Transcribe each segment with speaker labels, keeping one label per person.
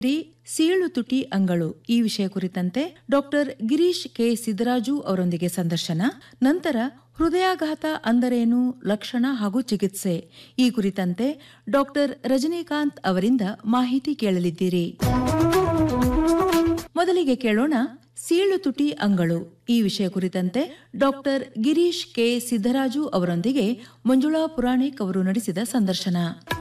Speaker 1: D ಸೀಳು ತುಟಿ ಅಂಗಳು ಈ ವಿಷಯ ಕುರಿತಂತೆ ಡಾಕ್ಟರ್ ಗಿರೀಶ್ ಕೆ ಸಿದ್ದರಾಜು ಅವರೊಂದಿಗೆ ಸಂದರ್ಶನ ನಂತರ ಹೃದಯಾಘಾತ ಅಂದರೇನು ಲಕ್ಷಣ ಹಾಗೂ ಚಿಕಿತ್ಸೆ ಈ ಕುರಿತಂತೆ ಡಾಕ್ಟರ್ ರಜನಿಕಾಂತ್ ಅವರಿಂದ ಮಾಹಿತಿ ಕೇಳಲಿದ್ದೀರಿ ಮೊದಲಿಗೆ ಕೇಳೋಣ ಸೀಳು ತುಟಿ ಅಂಗಳು ಈ ವಿಷಯ ಕುರಿತಂತೆ ಡಾಕ್ಟರ್ ಗಿರೀಶ್ ಕೆ ಸಿದ್ದರಾಜು ಅವರೊಂದಿಗೆ ಮಂಜುಳಾ ಪುರಾಣಿಕ್ ಅವರು ನಡೆಸಿದ ಸಂದರ್ಶನ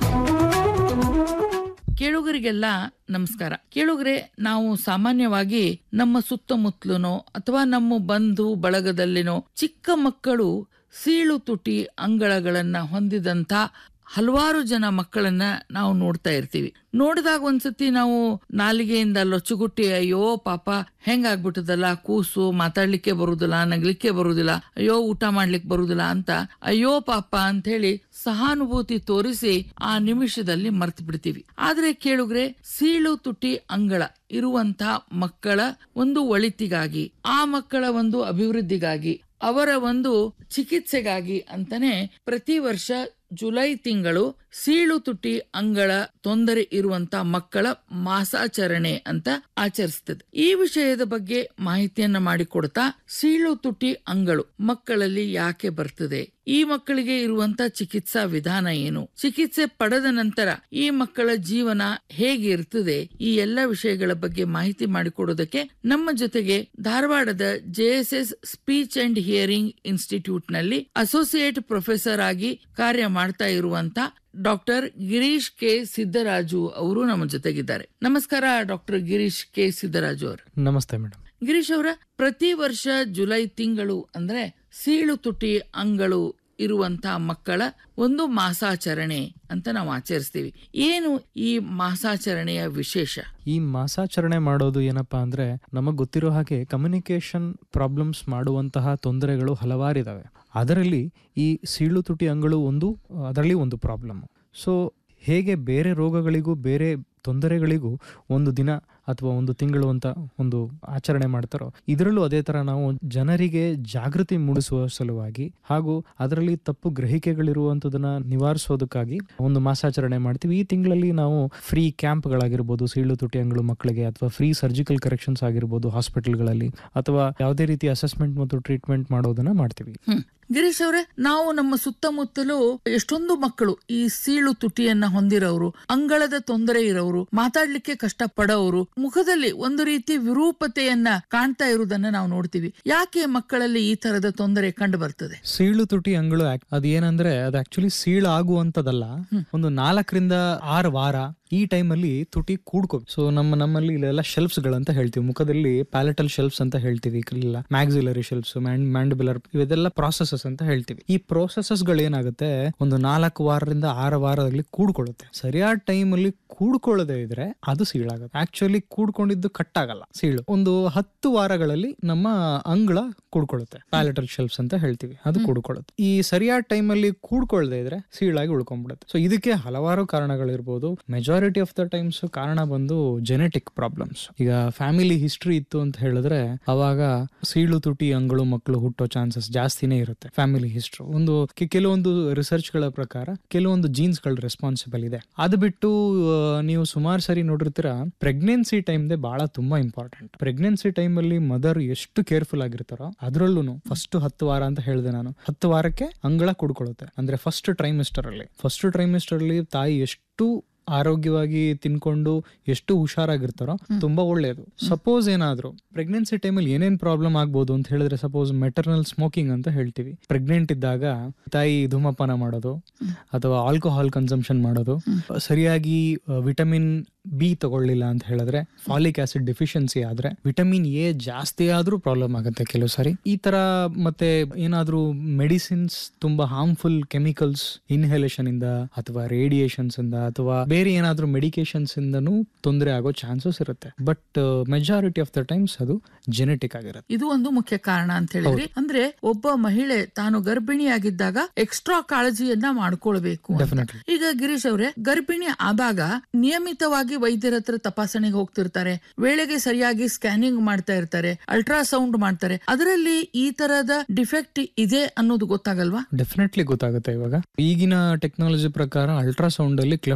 Speaker 2: ಕೇಳುಗರಿಗೆಲ್ಲ ನಮಸ್ಕಾರ ಕೇಳುಗರೆ ನಾವು ಸಾಮಾನ್ಯವಾಗಿ ನಮ್ಮ ಸುತ್ತಮುತ್ತಲನೋ ಅಥವಾ ನಮ್ಮ ಬಂಧು ಬಳಗದಲ್ಲಿನೋ ಚಿಕ್ಕ ಮಕ್ಕಳು ಸೀಳು ತುಟಿ ಅಂಗಳಗಳನ್ನ ಹೊಂದಿದಂತ ಹಲವಾರು ಜನ ಮಕ್ಕಳನ್ನ ನಾವು ನೋಡ್ತಾ ಇರ್ತೀವಿ ನೋಡಿದಾಗ ಒಂದ್ಸತಿ ನಾವು ನಾಲಿಗೆಯಿಂದ ಲೊಚ್ಚುಗುಟ್ಟಿ ಅಯ್ಯೋ ಪಾಪ ಹೆಂಗಾಗ್ಬಿಟ್ಟದಲ್ಲ ಕೂಸು ಮಾತಾಡ್ಲಿಕ್ಕೆ ಬರುದಿಲ್ಲ ನಗ್ಲಿಕ್ಕೆ ಬರುದಿಲ್ಲ ಅಯ್ಯೋ ಊಟ ಮಾಡ್ಲಿಕ್ಕೆ ಬರುದಿಲ್ಲ ಅಂತ ಅಯ್ಯೋ ಪಾಪ ಅಂತ ಹೇಳಿ ಸಹಾನುಭೂತಿ ತೋರಿಸಿ ಆ ನಿಮಿಷದಲ್ಲಿ ಮರ್ತು ಬಿಡ್ತೀವಿ ಆದ್ರೆ ಕೇಳುಗ್ರೆ ಸೀಳು ತುಟಿ ಅಂಗಳ ಇರುವಂತ ಮಕ್ಕಳ ಒಂದು ಒಳಿತಿಗಾಗಿ ಆ ಮಕ್ಕಳ ಒಂದು ಅಭಿವೃದ್ಧಿಗಾಗಿ ಅವರ ಒಂದು ಚಿಕಿತ್ಸೆಗಾಗಿ ಅಂತಾನೆ ಪ್ರತಿ ವರ್ಷ ಜುಲೈ ತಿಂಗಳು ಸೀಳು ತುಟಿ ಅಂಗಳ ತೊಂದರೆ ಇರುವಂತ ಮಕ್ಕಳ ಮಾಸಾಚರಣೆ ಅಂತ ಆಚರಿಸ್ತದೆ ಈ ವಿಷಯದ ಬಗ್ಗೆ ಮಾಹಿತಿಯನ್ನ ಮಾಡಿಕೊಡ್ತಾ ಸೀಳು ತುಟಿ ಅಂಗಳು ಮಕ್ಕಳಲ್ಲಿ ಯಾಕೆ ಬರ್ತದೆ ಈ ಮಕ್ಕಳಿಗೆ ಇರುವಂತ ಚಿಕಿತ್ಸಾ ವಿಧಾನ ಏನು ಚಿಕಿತ್ಸೆ ಪಡೆದ ನಂತರ ಈ ಮಕ್ಕಳ ಜೀವನ ಹೇಗೆ ಇರ್ತದೆ ಈ ಎಲ್ಲ ವಿಷಯಗಳ ಬಗ್ಗೆ ಮಾಹಿತಿ ಮಾಡಿಕೊಡೋದಕ್ಕೆ ನಮ್ಮ ಜೊತೆಗೆ ಧಾರವಾಡದ JSS speech and hearing institute ನಲ್ಲಿ ಅಸೋಸಿಯೇಟ್ ಪ್ರೊಫೆಸರ್ ಆಗಿ ಕಾರ್ಯ ಮಾಡ್ತಾ ಇರುವಂತ ಡಾಕ್ಟರ್ ಗಿರೀಶ್ ಕೆ ಸಿದ್ದರಾಜು ಅವರು ನಮ್ಮ ಜೊತೆಗಿದ್ದಾರೆ ನಮಸ್ಕಾರ ಡಾಕ್ಟರ್ ಗಿರೀಶ್ ಕೆ ಸಿದ್ದರಾಜು ಅವರು
Speaker 3: ನಮಸ್ತೆ ಮೇಡಮ್
Speaker 2: ಗಿರೀಶ್ ಅವರ ಪ್ರತಿ ವರ್ಷ ಜುಲೈ ತಿಂಗಳು ಅಂದ್ರೆ ಸೀಳು ತುಟಿ ಅಂಗಳು ಇರುವಂತ ಮಕ್ಕಳ ಒಂದು ಮಾಸಾಚರಣೆ ಅಂತ ನಾವು ಆಚರಿಸ್ತೀವಿ ಏನು ಈ ಮಾಸಾಚರಣೆಯ ವಿಶೇಷ
Speaker 3: ಈ ಮಾಸಾಚರಣೆ ಮಾಡೋದು ಏನಪ್ಪಾ ಅಂದ್ರೆ ನಮಗ್ ಗೊತ್ತಿರೋ ಹಾಗೆ ಕಮ್ಯುನಿಕೇಶನ್ ಪ್ರಾಬ್ಲಮ್ಸ್ ಮಾಡುವಂತಹ ತೊಂದರೆಗಳು ಹಲವಾರಿದಾವೆ ಅದರಲ್ಲಿ ಈ ಸೀಳು ತುಟಿ ಅಂಗಳು ಒಂದು ಅದರಲ್ಲಿ ಒಂದು ಪ್ರಾಬ್ಲಮ್ ಸೊ ಹೇಗೆ ಬೇರೆ ರೋಗಗಳಿಗೂ ಬೇರೆ ತೊಂದರೆಗಳಿಗೂ ಒಂದು ದಿನ ಅಥವಾ ಒಂದು ತಿಂಗಳು ಅಂತ ಒಂದು ಆಚರಣೆ ಮಾಡ್ತಾರೋ ಇದರಲ್ಲೂ ಅದೇ ತರ ನಾವು ಜನರಿಗೆ ಜಾಗೃತಿ ಮೂಡಿಸುವ ಸಲುವಾಗಿ ಹಾಗೂ ಅದರಲ್ಲಿ ತಪ್ಪು ಗ್ರಹಿಕೆಗಳಿರುವಂತದನ್ನ ನಿವಾರಿಸೋದಕ್ಕಾಗಿ ಒಂದು ಮಾಸಾಚರಣೆ ಮಾಡ್ತೀವಿ ಈ ತಿಂಗಳಲ್ಲಿ ನಾವು ಫ್ರೀ ಕ್ಯಾಂಪ್ಗಳಾಗಿರ್ಬೋದು ಸೀಳು ತುಟಿ ಅಂಗಳು ಮಕ್ಕಳಿಗೆ ಅಥವಾ ಫ್ರೀ ಸರ್ಜಿಕಲ್ ಕರೆಕ್ಷನ್ಸ್ ಆಗಿರ್ಬೋದು ಹಾಸ್ಪಿಟಲ್ಗಳಲ್ಲಿ ಅಥವಾ ಯಾವುದೇ ರೀತಿ ಅಸೆಸ್ಮೆಂಟ್ ಮತ್ತು ಟ್ರೀಟ್ಮೆಂಟ್ ಮಾಡೋದನ್ನ ಮಾಡ್ತೀವಿ
Speaker 2: ಹ್ಮ್ ಗಿರೀಶ್ ಅವರೇ ನಾವು ನಮ್ಮ ಸುತ್ತಮುತ್ತಲು ಎಷ್ಟೊಂದು ಮಕ್ಕಳು ಈ ಸೀಳು ತುಟಿಯನ್ನ ಹೊಂದಿರೋರು ಅಂಗಳದ ತೊಂದರೆ ಇರೋರು ಮಾತಾಡ್ಲಿಕ್ಕೆ ಕಷ್ಟ ಪಡೋರು ಮುಖದಲ್ಲಿ ಒಂದು ರೀತಿ ವಿರೂಪತೆಯನ್ನ ಕಾಣ್ತಾ ಇರುವುದನ್ನ ನಾವು ನೋಡ್ತೀವಿ ಯಾಕೆ ಮಕ್ಕಳಲ್ಲಿ ಈ ತರದ ತೊಂದರೆ ಕಂಡು ಬರ್ತದೆ
Speaker 3: ಸೀಳು ತುಟಿ ಅಂಗಳು ಆಕ್- ಅದ್ ಏನಂದ್ರೆ ಅದು ಆಕ್ಚುಲಿ ಸೀಳು ಆಗುವಂತದಲ್ಲ ಒಂದು ನಾಲ್ಕರಿಂದ ಆರು ವಾರ ಈ ಟೈಮಲ್ಲಿ ತುಟಿ ಕೂಡ್ಕೋ ಸೊ ನಮ್ಮ ನಮ್ಮಲ್ಲಿ ಇಲ್ಲೆಲ್ಲ ಶೆಲ್ಫ್ಸ್ ಗಳಂತ ಹೇಳ್ತೀವಿ ಮುಖದಲ್ಲಿ ಪ್ಯಾಲೆಟಲ್ ಶೆಲ್ಫ್ಸ್ ಅಂತ ಹೇಳ್ತೀವಿ ಇಲ್ಲ ಮ್ಯಾಕ್ಸಿಲರಿ ಶೆಲ್ಫ್ಸ್ ಮ್ಯಾಂಡಿಬುಲರ್ ಇವೆಲ್ಲ ಪ್ರಾಸೆಸಸ್ ಅಂತ ಹೇಳ್ತೀವಿ ಈ ಪ್ರೋಸೆಸಸ್ ಗಳು ಏನಾಗುತ್ತೆ ಒಂದು ನಾಲ್ಕು ವಾರದಿಂದ ಆರು ವಾರದಲ್ಲಿ ಕೂಡ್ಕೊಳ್ಳುತ್ತೆ ಸರಿಯಾದ ಟೈಮ್ ಅಲ್ಲಿ ಕೂಡ್ಕೊಳ್ಳದೆ ಇದ್ರೆ ಅದು ಸೀಳಾಗುತ್ತೆ ಆಕ್ಚುಲಿ ಕೂಡ್ಕೊಂಡಿದ್ದು ಕಟ್ ಆಗಲ್ಲ ಸೀಳು ಒಂದು ಹತ್ತು ವಾರಗಳಲ್ಲಿ ನಮ್ಮ ಅಂಗಳ ಕೂಡ್ಕೊಳ್ಳುತ್ತೆ ಪ್ಯಾಲೆಟಲ್ ಶೆಲ್ಫ್ಸ್ ಅಂತ ಹೇಳ್ತೀವಿ ಅದು ಕೂಡ್ಕೊಳ್ಳುತ್ತೆ ಈ ಸರಿಯಾದ ಟೈಮ್ ಅಲ್ಲಿ ಕೂಡ್ಕೊಳ್ಳದೆ ಇದ್ರೆ ಸೀಳಾಗಿ ಉಳ್ಕೊಂಡ್ಬಿಡುತ್ತೆ ಸೊ ಇದಕ್ಕೆ ಹಲವಾರು ಕಾರಣಗಳಿರ್ಬೋದು ಮೆಜಾರಿಟಿ ಆಫ್ ದ ಟೈಮ್ಸ್ ಕಾರಣ ಬಂದು ಜೆನೆಟಿಕ್ ಪ್ರಾಬ್ಲಮ್ಸ್ ಈಗ ಫ್ಯಾಮಿಲಿ ಹಿಸ್ಟ್ರಿ ಇತ್ತು ಅಂತ ಹೇಳಿದ್ರೆ ಅವಾಗ ಸೀಳು ತುಟಿ ಅಂಗಳು ಮಕ್ಕಳು ಹುಟ್ಟೋ ಚಾನ್ಸಸ್ ಜಾಸ್ತಿನೇ ಇರುತ್ತೆ ಫ್ಯಾಮಿಲಿ ಹಿಸ್ಟ್ರಿ ಒಂದು ಕೆ- ಕೆಲವೊಂದು ರಿಸರ್ಚ್ ಗಳ ಪ್ರಕಾರ ಕೆಲವೊಂದು ಜೀನ್ಸ್ ಗಳು ರೆಸ್ಪಾನ್ಸಿಬಲ್ ಇದೆ ಅದು ಬಿಟ್ಟು ಆ, ನೀವು ಸುಮಾರು ಸರಿ ನೋಡಿರ್ತೀರಾ ಪ್ರೆಗ್ನೆನ್ಸಿ ಟೈಮ್ ದೇ ಬಹಳ ತುಂಬಾ ಇಂಪಾರ್ಟೆಂಟ್ ಪ್ರೆಗ್ನೆನ್ಸಿ ಟೈಮ್ ಅಲ್ಲಿ ಮದರ್ ಎಷ್ಟು ಕೇರ್ಫುಲ್ ಆಗಿರ್ತಾರೋ ಅದ್ರಲ್ಲೂ ಫಸ್ಟ್ ಹತ್ತು ವಾರ ಅಂತ ಹೇಳಿದೆ ನಾನು ಹತ್ತು ವಾರಕ್ಕೆ ಅಂಗಳ ಕುಡ್ಕೊಳ್ಳುತ್ತೆ ಅಂದ್ರೆ ಫಸ್ಟ್ ಟ್ರೈಮಿಸ್ಟರ್ ಅಲ್ಲಿ ಫಸ್ಟ್ ಟ್ರೈಮಿಸ್ಟರ್ ಅಲ್ಲಿ ತಾಯಿ ಎಷ್ಟು ಆರೋಗ್ಯವಾಗಿ ತಿನ್ಕೊಂಡು ಎಷ್ಟು ಹುಷಾರಾಗಿರ್ತಾರೋ ತುಂಬಾ ಒಳ್ಳೆಯದು ಸಪೋಸ್ ಏನಾದ್ರು ಪ್ರೆಗ್ನೆನ್ಸಿ ಟೈಮಲ್ಲಿ ಏನೇನ್ ಪ್ರಾಬ್ಲಮ್ ಆಗ್ಬೋದು ಅಂತ ಹೇಳಿದ್ರೆ ಸಪೋಸ್ ಮೆಟರ್ನಲ್ ಸ್ಮೋಕಿಂಗ್ ಅಂತ ಹೇಳ್ತೀವಿ ಪ್ರೆಗ್ನೆಂಟ್ ಇದ್ದಾಗ ತಾಯಿ ಧೂಮಪಾನ ಮಾಡೋದು ಅಥವಾ ಆಲ್ಕೋಹಾಲ್ ಕನ್ಸಂಪ್ಷನ್ ಮಾಡೋದು ಸರಿಯಾಗಿ ವಿಟಮಿನ್ ಬಿ ತಗೊಳ್ಳಿಲ್ಲ ಅಂತ ಹೇಳಿದ್ರೆ ಫಾಲಿಕ್ ಆಸಿಡ್ ಡೆಫಿಷಿಯನ್ಸಿ ಆದ್ರೆ ವಿಟಮಿನ್ ಎ ಜಾಸ್ತಿ ಆದ್ರೂ ಪ್ರಾಬ್ಲಮ್ ಆಗುತ್ತೆ ಕೆಲವು ಸಾರಿ ಈ ತರ ಮತ್ತೆ ಏನಾದ್ರೂ ಮೆಡಿಸಿನ್ಸ್ ತುಂಬಾ ಹಾರ್ಮ್ಫುಲ್ ಕೆಮಿಕಲ್ಸ್ ಇನ್ಹೇಲೇಷನ್ ಇಂದ ಅಥವಾ ರೇಡಿಯೇಷನ್ಸ್ ಇಂದ ಅಥವಾ ಬೇರೆ ಏನಾದ್ರೂ ಮೆಡಿಕೇಶನ್ಸ್ ಇಂದನೂ ತೊಂದರೆ ಆಗೋ ಚಾನ್ಸಸ್ ಇರುತ್ತೆ but majority of the times ಅದು ಜೆನೆಟಿಕ್ ಆಗಿರುತ್ತೆ
Speaker 2: ಇದು ಒಂದು ಮುಖ್ಯ ಕಾರಣ ಅಂತ ಹೇಳಿದ್ರಿ ಅಂದ್ರೆ ಒಬ್ಬ ಮಹಿಳೆ ತಾನು ಗರ್ಭಿಣಿಯಾಗಿದ್ದಾಗ ಎಕ್ಸ್ಟ್ರಾ ಕಾಳಜಿಯನ್ನ ಮಾಡ್ಕೊಳ್ಬೇಕು ಅಂತ.
Speaker 3: Definitely.
Speaker 2: ಈಗ ಗಿರೀಶ್ ಅವರೇ ಗರ್ಭಿಣಿ ಆದಾಗ ನಿಯಮಿತವಾಗಿ ವೈದ್ಯರ ಹತ್ರ ತಪಾಸಣೆಗೆ ಹೋಗ್ತಿರ್ತಾರೆ ವೇಳೆಗೆ ಸರಿಯಾಗಿ ಸ್ಕ್ಯಾನಿಂಗ್ ಮಾಡ್ತಾ ಇರ್ತಾರೆ ಅಲ್ಟ್ರಾಸೌಂಡ್ ಮಾಡ್ತಾರೆ ಅದರಲ್ಲಿ ಈ ತರದ ಡಿಫೆಕ್ಟ್ ಇದೆ ಅನ್ನೋದು ಗೊತ್ತಾಗಲ್ವಾ
Speaker 3: ಡೆಫಿನೆಟ್ಲಿ ಗೊತ್ತಾಗುತ್ತೆ ಇವಾಗ ಈಗಿನ ಟೆಕ್ನಾಲಜಿ ಪ್ರಕಾರ ಅಲ್ಟ್ರಾಸೌಂಡ್ ಅಲ್ಲಿ ಕ್ಲೆಫ್ಟ್ ಲಿಪ್ ಅಂಡ್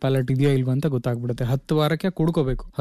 Speaker 3: ಪ್ಯಾಲೆಟ್ ಇದೆಯಾ ಇಲ್ವಾ ಅಂತ ಗೊತ್ತಾಗ್ಬಿಡುತ್ತೆ ಹತ್ತು ವಾರಕ್ಕೆ ಕುಡ್ಕೋಬೇಕು